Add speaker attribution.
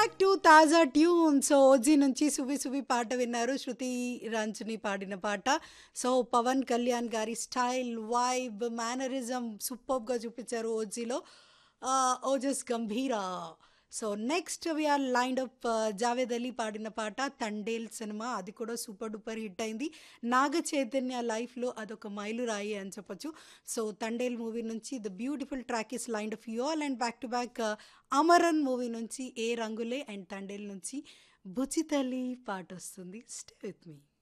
Speaker 1: back to తాజా tune so OG నుంచి సువి సువి పాట విన్నారు శృతి రంజని పాడిన పాట సో పవన్ కళ్యాణ్ గారి స్టైల్ వైబ్ మేనరిజం సూపర్గా చూపించారు ఓజీలో Ojas Gambhira so next we are lined up Javed Ali పాడిన పాట తండేల్ సినిమా అది కూడా సూపర్ డూపర్ హిట్ అయింది నాగ చైతన్య లైఫ్లో అదొక మైలురాయి అని చెప్పొచ్చు సో తండేల్ మూవీ నుంచి the beautiful track is lined of you all and back to back Amaran movie నుంచి ఏ రంగులే అండ్ తండేల్ నుంచి బుచితలి పాట వస్తుంది స్టే విత్ మీ